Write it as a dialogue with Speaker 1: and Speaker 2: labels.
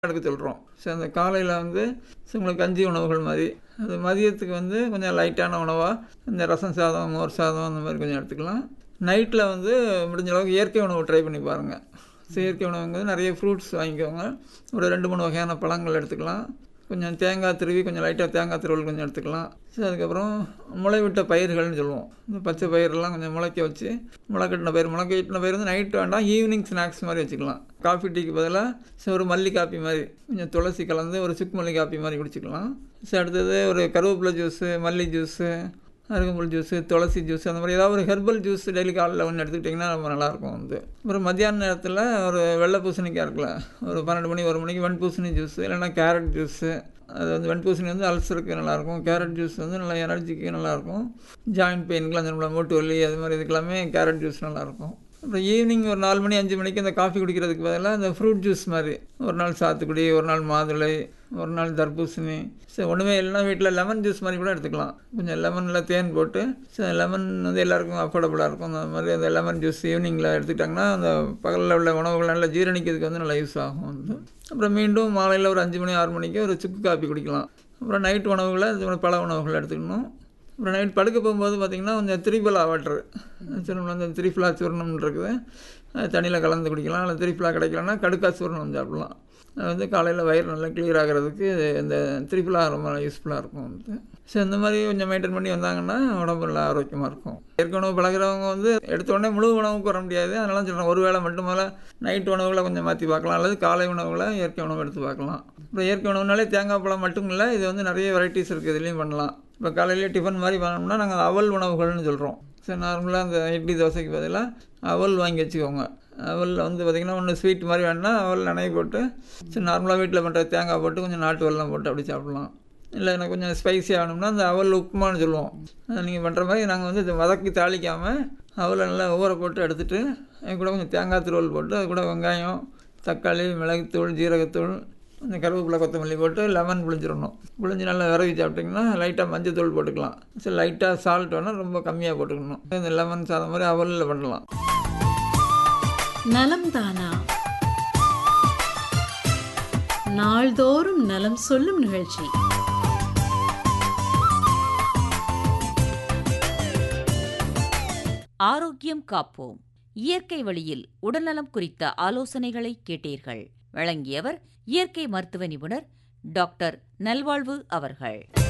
Speaker 1: எடுக்க சொல்கிறோம் ஸோ அந்த காலையில் வந்து ஸோ உங்களுக்கு கஞ்சி உணவுகள் மாதிரி அது மதியத்துக்கு வந்து கொஞ்சம் லைட்டான உணவாக இந்த ரசம் சாதம் மோர் சாதம் அந்த மாதிரி கொஞ்சம் எடுத்துக்கலாம் நைட்டில் வந்து முடிஞ்ச அளவுக்கு இயற்கை உணவு ட்ரை பண்ணி பாருங்கள் செயற்கை உணவுங்கிறது நிறைய ஃப்ரூட்ஸ் வாங்கிக்கோங்க ஒரு ரெண்டு மூணு வகையான பழங்கள் எடுத்துக்கலாம் கொஞ்சம் தேங்காய் துருவி கொஞ்சம் லைட்டாக தேங்காய் துருவல் கொஞ்சம் எடுத்துக்கலாம் சரி அதுக்கப்புறம் முளைவிட்ட பயிர்கள்னு சொல்லுவோம் இந்த பச்சை பயிரெல்லாம் கொஞ்சம் முளைக்க வச்சு முளைக்கட்டின பயிர் முளைக்க கட்டின பயிர் வந்து நைட்டு வேண்டாம் ஈவினிங் ஸ்நாக்ஸ் மாதிரி வச்சுக்கலாம் காஃபி டீக்கு பதிலாக சரி ஒரு மல்லி காப்பி மாதிரி கொஞ்சம் துளசி கலந்து ஒரு சுக்கு மல்லி காப்பி மாதிரி குடிச்சிக்கலாம் சரி அடுத்தது ஒரு கருவேப்பிலை ஜூஸு மல்லி ஜூஸு அருகம்புல் ஜூஸு துளசி ஜூஸ் அந்த மாதிரி ஏதாவது ஒரு ஹெர்பல் ஜூஸ் டெய்லி காலையில் ஒன்று எடுத்துக்கிட்டிங்கன்னா ரொம்ப நல்லாயிருக்கும் வந்து அப்புறம் மத்தியான நேரத்தில் ஒரு வெள்ளை பூசணிக்காய் இருக்குல்ல ஒரு பன்னெண்டு மணி ஒரு மணிக்கு வெண் பூசணி ஜூஸ் இல்லைன்னா கேரட் ஜூஸு அது வந்து வெண் பூசணி வந்து அல்சருக்கு நல்லாயிருக்கும் கேரட் ஜூஸ் வந்து நல்லா எனர்ஜிக்கு நல்லாயிருக்கும் ஜாயின்ட் பெயின்க்குலாம் நம்மள மூட்டு வலி அது மாதிரி இதுக்கெல்லாமே கேரட் ஜூஸ் நல்லாயிருக்கும் அப்புறம் ஈவினிங் ஒரு நாலு மணி அஞ்சு மணிக்கு இந்த காஃபி குடிக்கிறதுக்கு பதிலாக இந்த ஃப்ரூட் ஜூஸ் மாதிரி ஒரு நாள் சாத்துக்குடி ஒரு நாள் மாதுளை ஒரு நாள் தர்பூசணி சரி ஒன்றுமே இல்லைனா வீட்டில் லெமன் ஜூஸ் மாதிரி கூட எடுத்துக்கலாம் கொஞ்சம் லெமனில் தேன் போட்டு சரி லெமன் வந்து எல்லாருக்கும் அஃபோர்டபுளாக இருக்கும் அந்த மாதிரி அந்த லெமன் ஜூஸ் ஈவினிங்கில் எடுத்துக்கிட்டாங்கன்னா அந்த பகலில் உள்ள உணவுகள் நல்லா ஜீரணிக்கிறதுக்கு வந்து நல்லா யூஸ் ஆகும் வந்து அப்புறம் மீண்டும் மாலையில் ஒரு அஞ்சு மணி ஆறு மணிக்கு ஒரு சுக்கு காப்பி குடிக்கலாம் அப்புறம் நைட் உணவுகளை இது மாதிரி பல உணவுகள் எடுத்துக்கணும் அப்புறம் நைட் படுக்க போகும்போது பார்த்திங்கன்னா கொஞ்சம் திரிபலா வாட்டர் சூர்ணம் வந்து திரிஃபிலா சூர்ணம்னு இருக்குது அது தண்ணியில் கலந்து குடிக்கலாம் இல்லை திரிஃபிலா கிடைக்கலன்னா கடுக்கா சூர்ணம் சாப்பிடலாம் அது வந்து காலையில் வயிறு நல்லா கிளியர் ஆகிறதுக்கு இந்த திரிஃபிலா ரொம்ப யூஸ்ஃபுல்லாக இருக்கும் வந்து ஸோ இந்த மாதிரி கொஞ்சம் மெயின்டைன் பண்ணி வந்தாங்கன்னா உடம்பு நல்லா ஆரோக்கியமாக இருக்கும் இயற்கை உணவு பழகிறவங்க வந்து எடுத்த உடனே முழு உணவுக்கு வர முடியாது அதனால சொல்கிறேன் ஒரு வேளை மட்டும் மேலே நைட் உணவுகளை கொஞ்சம் மாற்றி பார்க்கலாம் அல்லது காலை உணவுகளை இயற்கை உணவு எடுத்து பார்க்கலாம் அப்புறம் இயற்கை உணவுனாலே தேங்காய் பழம் மட்டும் இல்லை இது வந்து நிறைய வெரைட்டிஸ் இருக்குது இதுலேயும் பண்ணலாம் இப்போ காலையிலே டிஃபன் மாதிரி பண்ணோம்னா நாங்கள் அவல் உணவுகள்னு சொல்கிறோம் சரி நார்மலாக அந்த இட்லி தோசைக்கு பதிலாக அவல் வாங்கி வச்சுக்கோங்க அவலில் வந்து பார்த்திங்கன்னா ஒன்று ஸ்வீட் மாதிரி வேணுன்னா அவல் நனைய போட்டு சரி நார்மலாக வீட்டில் பண்ணுற தேங்காய் போட்டு கொஞ்சம் நாட்டு வெல்லம் போட்டு அப்படி சாப்பிட்லாம் இல்லை எனக்கு கொஞ்சம் ஸ்பைசி ஆகணும்னா அந்த அவல் உப்புமான்னு சொல்லுவோம் நீங்கள் பண்ணுற மாதிரி நாங்கள் வந்து இதை வதக்கி தாளிக்காமல் அவலை நல்லா ஊற போட்டு எடுத்துகிட்டு அது கூட கொஞ்சம் தேங்காய் துருவல் போட்டு அது கூட வெங்காயம் தக்காளி மிளகுத்தூள் ஜீரகத்தூள் கொஞ்சம் கருவேப்பிலை கொத்தமல்லி போட்டு லெமன் புளிஞ்சிடணும் புளிஞ்சு நல்லா விரவி சாப்பிட்டிங்கன்னா லைட்டாக மஞ்சள் தூள் போட்டுக்கலாம் சரி லைட்டாக சால்ட் வேணால் ரொம்ப கம்மியாக போட்டுக்கணும் இந்த லெமன் சாதம் மாதிரி அவலில் பண்ணலாம்
Speaker 2: நலம் தானா நாள்தோறும் நலம் சொல்லும் நிகழ்ச்சி
Speaker 3: ஆரோக்கியம் காப்போம் இயற்கை வழியில் உடல்நலம் குறித்த ஆலோசனைகளை கேட்டீர்கள் வழங்கியவர் இயற்கை மருத்துவ நிபுணர் டாக்டர் நல்வாழ்வு அவர்கள்